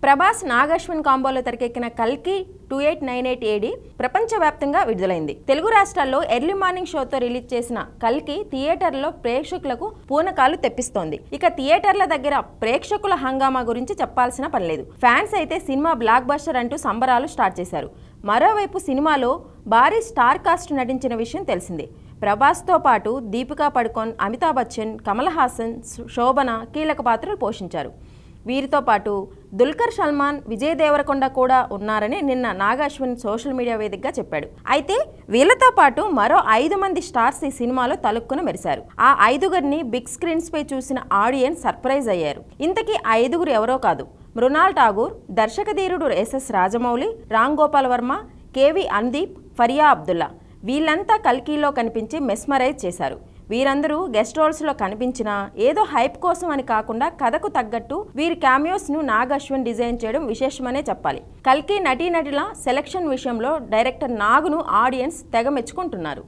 ప్రభాస్ నాగశ్విన్ కాంబోలో తెరకెక్కిన కల్కి two eight nine eight AD ప్రపంచవ్యాప్తంగా విడుదలైంది తెలుగు రాష్ట్రాల్లో ఎర్లీ మార్నింగ్ షోతో రిలీజ్ చేసిన కల్కి థియేటర్లో ప్రేక్షకులకు పూనకాలు తెప్పిస్తోంది ఇక థియేటర్ల దగ్గర ప్రేక్షకుల హంగామా గురించి చెప్పాల్సిన పనిలేదు ఫ్యాన్స్ అయితే సినిమా బ్లాక్ బస్టర్ అంటూ సంబరాలు స్టార్ట్ చేశారు మరోవైపు సినిమాలో భారీ స్టార్ కాస్ట్ నటించిన విషయం తెలిసిందే ప్రభాస్తో పాటు దీపికా పడుకోన్ అమితాబ్ బచ్చన్ కమల్ హాసన్ శోభన కీలక పాత్రలు పోషించారు వీరితో పాటు దుల్కర్ సల్మాన్ విజయ్ దేవరకొండ కూడా ఉన్నారని నిన్న నాగాశ్విన్ సోషల్ మీడియా వేదికగా చెప్పాడు అయితే వీళ్ళతో పాటు మరో ఐదు మంది స్టార్స్ ఈ సినిమాలో తలుక్కున మెరిశారు ఆ ఐదుగురిని బిగ్ స్క్రీన్స్ పై చూసిన ఆడియన్స్ సర్ప్రైజ్ అయ్యారు ఇంతకీ ఆ ఐదుగురు ఎవరో కాదు మృణాల్ ఠాగూర్ దర్శకధీరుడు ఎస్ఎస్ రాజమౌళి రామ్ గోపాల్ వర్మ కేవి అనుదీప్ ఫరియా అబ్దుల్లా వీళ్ళంతా కల్కీలో కనిపించి మెస్మరైజ్ చేశారు వీరందరూ గెస్ట్ రోల్స్లో కనిపించినా ఏదో హైప్ కోసం అని కాకుండా కథకు తగ్గట్టు వీరి క్యామియోస్ను నాగ్ అశ్విన్ డిజైన్ చేయడం విశేషమనే చెప్పాలి కల్కి నటీనటుల సెలక్షన్ విషయంలో డైరెక్టర్ నాగును ఆడియన్స్ తెగ మెచ్చుకుంటున్నారు